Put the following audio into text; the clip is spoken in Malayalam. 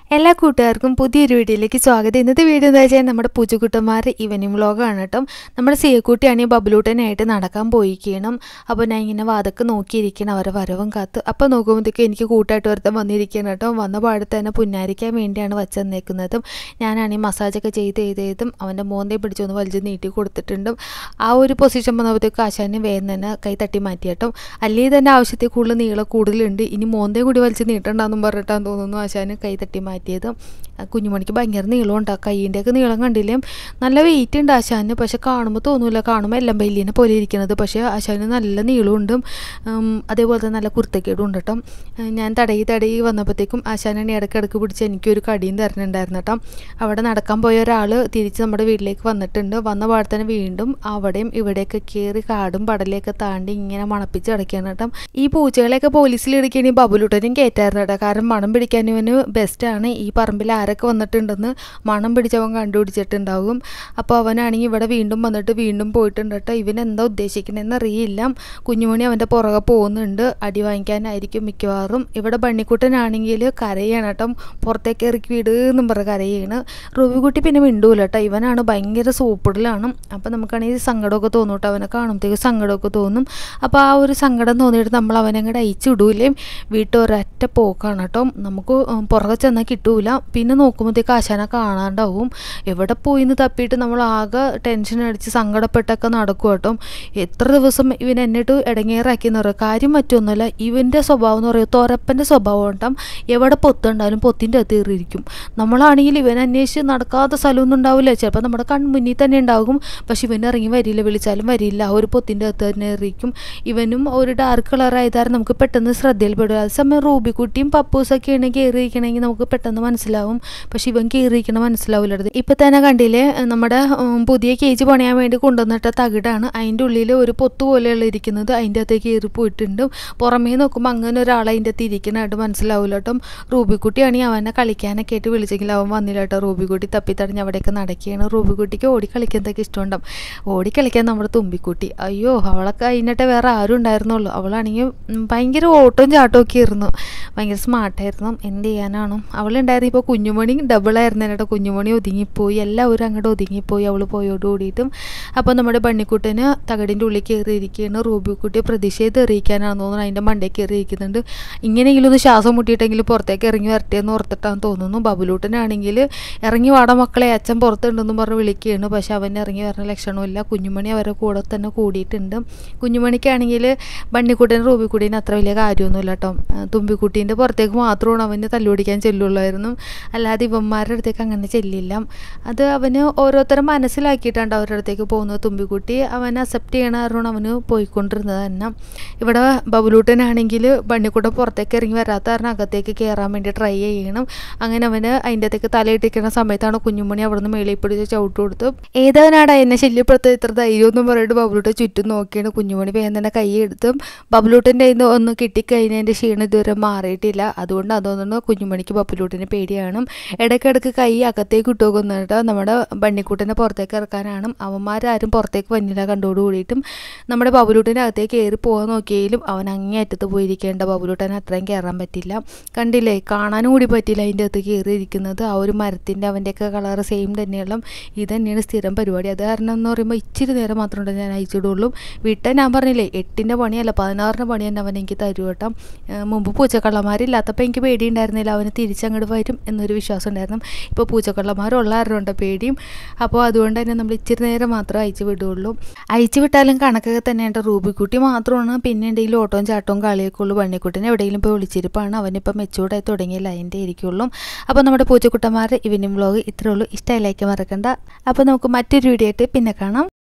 എല്ലാ കൂട്ടുകാർക്കും പുതിയൊരു വീഡിയോയിലേക്ക് സ്വാഗതം ഇന്നത്തെ വീഡിയോ എന്താ വെച്ചാൽ നമ്മുടെ പൂച്ചക്കുട്ടന്മാർ ഈവനിങ് വ്ളോഗാണ് കേട്ടോ നമ്മുടെ സിയക്കുട്ടിയാണെങ്കിൽ ബബിലൂട്ടനായിട്ട് നടക്കാൻ പോയിക്കണം അപ്പോൾ ഞാൻ ഇങ്ങനെ വാതൊക്കെ നോക്കിയിരിക്കണം അവരെ വരവും കാത്ത് അപ്പോൾ നോക്കുമ്പോഴത്തേക്കും എനിക്ക് കൂട്ടായിട്ട് ഒരുത്തം വന്നിരിക്കണം കേട്ടോ വന്ന പാടത്ത് തന്നെ പുന്നാരിക്കാൻ വേണ്ടിയാണ് വച്ച് തന്നേക്കുന്നതും ഞാനാണെങ്കിൽ മസാജൊക്കെ ചെയ്ത് ചെയ്ത് ചെയ്തും അവൻ്റെ മോന്തയും പിടിച്ചൊന്ന് വലിച്ച് നീട്ടി കൊടുത്തിട്ടുണ്ട് ആ ഒരു പൊസിഷൻ വന്നപ്പോഴത്തേക്കും ആശാന് വേഗം തന്നെ കൈ തട്ടി മാറ്റി കേട്ടോ അല്ലെങ്കിൽ തന്നെ ആവശ്യത്തിൽ കൂടുതൽ നീളം കൂടുതലുണ്ട് ഇനി മോന്തയും കൂടി വലിച്ച് നീട്ടണ്ടെന്നും പറഞ്ഞിട്ടാന്ന് തോന്നുന്നു ആശാന് കൈ തട്ടി മാറ്റിയത് ആ കുഞ്ഞുമണിക്ക് ഭയങ്കര നീളമുണ്ട് ആ കൈയിൻ്റെയൊക്കെ നീളം കണ്ടില്ലേ നല്ല വെയിറ്റ് ഉണ്ട് ആശാന് പക്ഷെ കാണുമ്പോൾ തോന്നൂല കാണുമ്പോൾ എല്ലാം ബെല്ലിനെ പോലെ ഇരിക്കുന്നത് പക്ഷേ ആശാന് നല്ല നീളമുണ്ട് ഉം, അതേപോലെ തന്നെ നല്ല കുർത്തക്കേടും ഉണ്ട് കേട്ടോ ഞാൻ തടയി തടയി വന്നപ്പോഴത്തേക്കും ആശാനാണ് ഇടയ്ക്കിടയ്ക്ക് പിടിച്ച് എനിക്കൊരു കടിയും തരണുണ്ടായിരുന്നു കേട്ടോ അവിടെ നടക്കാൻ പോയ ഒരാൾ തിരിച്ച് നമ്മുടെ വീട്ടിലേക്ക് വന്നിട്ടുണ്ട് വന്ന പാടെ തന്നെ വീണ്ടും അവിടെയും ഇവിടെയൊക്കെ കയറി കാടും പടലയൊക്കെ താണ്ടി ഇങ്ങനെ മണപ്പിച്ച് കിടക്കുകയാണ് കേട്ടോ ഈ പൂച്ചകളെയൊക്കെ പോലീസിൽ എടുക്കുകയാണെങ്കിൽ ബബുലുട്ടനും കയറ്റായിരുന്നു കേട്ടോ കാരണം മണം പിടിക്കാൻ ഇവന് ബെസ്റ്റാണ് ഈ പറമ്പിൽ ആരൊക്കെ വന്നിട്ടുണ്ടെന്ന് മണം പിടിച്ചവൻ കണ്ടുപിടിച്ചിട്ടുണ്ടാവും അപ്പോൾ അവനാണെങ്കിൽ ഇവിടെ വീണ്ടും വന്നിട്ട് വീണ്ടും പോയിട്ടുണ്ട് കേട്ടോ ഇവൻ എന്താ ഉദ്ദേശിക്കണമെന്ന് അറിയില്ല കുഞ്ഞുമണി അവൻ്റെ പുറകെ പോകുന്നുണ്ട് അടി വാങ്ങിക്കാനായിരിക്കും മിക്കവാറും ഇവിടെ ബണ്ണിക്കുട്ടനാണെങ്കിൽ കരയാണ് കേട്ടോ പുറത്തേക്ക് ഇറക്കി വിട് എന്നും പറഞ്ഞ് കരയാണ് റുബിക്കുട്ടി പിന്നെ മിണ്ടൂല കേട്ടോ ഇവനാണ് ഭയങ്കര സൂപ്പിടലാണ് അപ്പോൾ നമുക്കാണെങ്കിൽ സങ്കടമൊക്കെ തോന്നും കേട്ടോ അവനെ കാണുമ്പോഴത്തേക്ക് സങ്കടമൊക്കെ തോന്നും അപ്പോൾ ആ ഒരു സങ്കടം തോന്നിയിട്ട് നമ്മൾ അവനെ അങ്ങോട്ട് അയച്ചു വിടൂലേ വീട്ടിൽ ഒരൊറ്റ പോക്കാണ് കേട്ടോ നമുക്ക് ഉം, പുറകെ ചെന്നാൽ കിട്ടൂല പിന്നെ നോക്കുമ്പോഴത്തേക്ക് ആശാനെ കാണാണ്ടാവും എവിടെ പോയി എന്ന് തപ്പിയിട്ട് നമ്മൾ ആകെ ടെൻഷൻ അടിച്ച് സങ്കടപ്പെട്ടൊക്കെ നടക്കും കേട്ടോ എത്ര ദിവസം ഇവൻ എന്നിട്ട് ഇടങ്ങേറാക്കി എന്ന് പറയുക കാര്യം മറ്റൊന്നുമല്ല ഇവൻ്റെ സ്വഭാവം എന്ന് പറയുക തുരപ്പൻ്റെ സ്വഭാവം ഉണ്ടാവും എവിടെ പൊത്തുണ്ടാലും പൊത്തിൻ്റെ അകത്ത് കയറിയിരിക്കും നമ്മളാണെങ്കിൽ ഇവൻ അന്വേഷിച്ച് നടക്കാത്ത സ്ഥലമൊന്നും ഉണ്ടാവില്ല ചിലപ്പോൾ നമ്മുടെ കൺമുന്നിൽ തന്നെ ഉണ്ടാകും പക്ഷെ ഇവൻ ഇറങ്ങി വരില്ല വിളിച്ചാലും വരില്ല ആ ഒരു പൊത്തിൻ്റെ അകത്ത് തന്നെ ഇരിക്കും ഇവനും ഒരു ഡാർക്ക് കളർ ആയതാരം നമുക്ക് പെട്ടെന്ന് ശ്രദ്ധയിൽപ്പെടും അതേസമയം റൂബിക്കുട്ടിയും പപ്പൂസൊക്കെ ആണെങ്കിൽ കയറിയിരിക്കണമെങ്കിൽ നമുക്ക് പെട്ടെന്ന് മനസ്സിലാവും പക്ഷെ ഇവൻ കയറിയിരിക്കണ മനസ്സിലാവില്ല ഇപ്പം തന്നെ കണ്ടില്ലേ നമ്മുടെ ഉം, പുതിയ കേജ് പണിയാൻ വേണ്ടി കൊണ്ടുവന്നിട്ട തകിടാണ് അതിൻ്റെ ഉള്ളിൽ ഒരു പൊത്ത് പോലെയുള്ള ഇരിക്കുന്നത് അതിൻ്റെ അകത്തേക്ക് കയറി പോയിട്ടുണ്ട് പുറമേ നോക്കുമ്പോൾ അങ്ങനെ ഒരാൾ അതിൻ്റെ അകത്ത് ഇരിക്കണായിട്ട് മനസ്സിലാവില്ല കേട്ടോ റൂബിക്കുട്ടിയാണെങ്കിൽ അവനെ കളിക്കാനൊക്കെ ആയിട്ട് വിളിച്ചെങ്കിൽ അവൻ വന്നില്ല കേട്ടോ റൂബിക്കുട്ടി തപ്പിത്തടഞ്ഞ് അവിടെയൊക്കെ നടക്കുകയാണ് റൂബിക്കുട്ടിക്ക് ഓടി കളിക്കുന്നതൊക്കെ ഇഷ്ടമുണ്ടാവും ഓടി കളിക്കാൻ നമ്മുടെ തുമ്പിക്കുട്ടി അയ്യോ അവളൊക്കെ കഴിഞ്ഞിട്ട് വേറെ ആരും ഉണ്ടായിരുന്നുള്ളൂ അവളാണെങ്കിൽ ഉം, ഭയങ്കര ഓട്ടവും ചാട്ടവും ഒക്കെ ആയിരുന്നു ഭയങ്കര സ്മാർട്ടായിരുന്നു എന്ത് ചെയ്യാനാണ് അവളുണ്ടായിരുന്നു ഇപ്പോൾ കുഞ്ഞുമണി ഡബിളായിരുന്നു കേട്ടോ കുഞ്ഞുമണി ഒതുങ്ങിപ്പോയി എല്ലാവരും അങ്ങോട്ട് ഒതുങ്ങിപ്പോയി അവൾ പോയോട് കൂടിയിട്ടും അപ്പോൾ നമ്മുടെ ബണ്ണിക്കുട്ടന് തകടിൻ്റെ ഉള്ളിൽ കയറിയിരിക്കുകയാണ് റൂബിക്കുട്ടിയെ പ്രതിഷേധം അറിയിക്കാനാണെന്ന് തോന്നുന്നു അതിൻ്റെ മണ്ടയിൽ കയറിയിരിക്കുന്നുണ്ട് ഇങ്ങനെയെങ്കിലും ഒന്ന് ശ്വാസം മുട്ടിയിട്ടെങ്കിൽ പുറത്തേക്ക് ഇറങ്ങി വരട്ടെ എന്ന് ഓർത്തിട്ടാന്ന് തോന്നുന്നു ബബുലൂട്ടനാണെങ്കിൽ ഇറങ്ങി വാട മക്കളെ അച്ഛൻ പുറത്തുണ്ടെന്നും പറഞ്ഞ് വിളിക്കുകയാണ് പക്ഷെ അവൻ ഇറങ്ങി വരുന്ന ലക്ഷണമില്ല കുഞ്ഞുമണി അവരെ കൂടെ തന്നെ കൂടിയിട്ടുണ്ട് കുഞ്ഞുമണിക്കാണെങ്കിൽ ബണ്ണിക്കുട്ടനും റൂബിക്കുട്ടീനും അത്ര വലിയ കാര്യമൊന്നുമില്ല കേട്ടോ ആ, തുമ്പിക്കുട്ടീൻ്റെ പുറത്തേക്ക് മാത്രമാണ് അവന് തല്ലുപിടിക്കാൻ ചെല്ലുള്ളായിരുന്നു അല്ലാതെ ഇവന്മാരുടെ അടുത്തേക്ക് അങ്ങനെ ചെല്ലില്ല അത് അവന് ഓരോരുത്തരും മനസ്സിലാക്കിയിട്ടാണ് അവരുടെ അടുത്തേക്ക് പോകുന്നത് തുമ്പിക്കുട്ടി അവൻ അക്സെപ്റ്റ് ചെയ്യണ കാരണം അവന് പോയിക്കൊണ്ടിരുന്നത് തന്നെ ഇവിടെ ബബുലൂട്ടനാണെങ്കിൽ ബണ്ണിക്കുട്ടൻ പുറത്തേക്ക് ഇറങ്ങി വരാത്ത കാരണം അകത്തേക്ക് കയറാൻ വേണ്ടി ട്രൈ ചെയ്യണം അങ്ങനെ അവന് അതിൻ്റെ അകത്തേക്ക് തലയിട്ടിരിക്കുന്ന സമയത്താണ് കുഞ്ഞുമണി അവിടെ നിന്ന് മേളിൽ പിടിച്ച് ചവിട്ട് കൊടുത്തു ഏതവനാടാ എന്നെ ശല്യപ്പെടുത്ത ഇത്ര ധൈര്യം ഒന്നും പറഞ്ഞിട്ട് ബബുലൂട്ടൻ ചുറ്റും നോക്കിയാണ് കുഞ്ഞുമണി വേഗം തന്നെ കൈ എടുത്തും ബബുലൂട്ടൻ്റെ കയ്യിൽ നിന്ന് ഒന്ന് കിട്ടിക്കഴിഞ്ഞതിൻ്റെ ക്ഷീണം ഇതുവരെ മാറിയിട്ടില്ല അതുകൊണ്ട് അതൊന്നും കുഞ്ഞുമണിക്ക് ബബുലൂട്ടിന് പേടിയാണ് ഇടയ്ക്കിടയ്ക്ക് കൈ അകത്തേക്ക് ഇട്ടുകൊന്നിട്ട് നമ്മുടെ ബണ്ണിക്കുട്ടനെ പുറത്തേക്ക് ഇറക്കാനാണ് അവന്മാരാരും പുറത്തേക്ക് വന്നില്ല കണ്ടോട് കൂടിയിട്ടും നമ്മുടെ ബബുലൂട്ടിൻ്റെ അകത്തേക്ക് കയറി പോകാൻ നോക്കിയാലും അവൻ അങ്ങേ അറ്റത്ത് പോയിരിക്കേണ്ട ബബുലൂട്ടന് അത്രയും കയറാൻ പറ്റില്ല കണ്ടില്ലേ കാണാനും കൂടി പറ്റില്ല അതിൻ്റെ അകത്ത് കയറി ഇരിക്കുന്നത് ആ ഒരു മരത്തിൻ്റെ അവൻ്റെയൊക്കെ കളർ സെയിം തന്നെയുള്ള ഇത് തന്നെയാണ് സ്ഥിരം പരിപാടി അത് കാരണം എന്ന് പറയുമ്പോൾ ഇച്ചിരി നേരം മാത്രമേ ഞാൻ അയച്ചിടുള്ളൂ വീട്ടിൽ ഞാൻ പറഞ്ഞില്ലേ എട്ടിൻ്റെ പണിയല്ല പതിനാറിൻ്റെ പണി തന്നെ അവൻ എനിക്ക് തരും കേട്ടോ ഏഹ് മുമ്പ് പൂച്ചക്കള്ളന്മാരില്ലാത്തപ്പോൾ എനിക്ക് പേടിയുണ്ടായിരുന്നില്ല അവന് തിരിച്ചങ്ങോട്ട് വരും എന്നൊരു വിശ്വാസം ഉണ്ടായിരുന്നു ഇപ്പോൾ പൂച്ചക്കള്ളന്മാരുള്ളവരുണ്ട് പേടിയും അപ്പോൾ അതുകൊണ്ട് തന്നെ നമ്മൾ ഇച്ചിരി നേരം മാത്രമേ അയച്ചു വിടുള്ളൂ അയച്ചു വിട്ടാലും കണക്കൊക്കെ തന്നെയുണ്ട് റൂബിക്കുട്ടി മാത്രമാണ് പിന്നെ എന്തെങ്കിലും ഓട്ടവും ചാട്ടവും കളിയൊക്കെ ഉള്ളൂ വണ്ണിക്കുട്ടിനെ എവിടെയെങ്കിലും പോയി വിളിച്ചിരിപ്പാണ് അവനിപ്പോൾ മെച്ചൂർഡായി തുടങ്ങിയില്ല അതിൻ്റെ ഇരിക്കുള്ളൂ അപ്പോൾ നമ്മുടെ പൂച്ചക്കുട്ടന്മാരുടെ ഇവനിങ് വ്ളോഗ് ഇത്രേ ഉള്ളൂ ഇഷ്ടമായി ലൈക്ക് മറക്കണ്ട അപ്പോൾ നമുക്ക് മറ്റൊരു വീഡിയോ ആയിട്ട് പിന്നെ കാണാം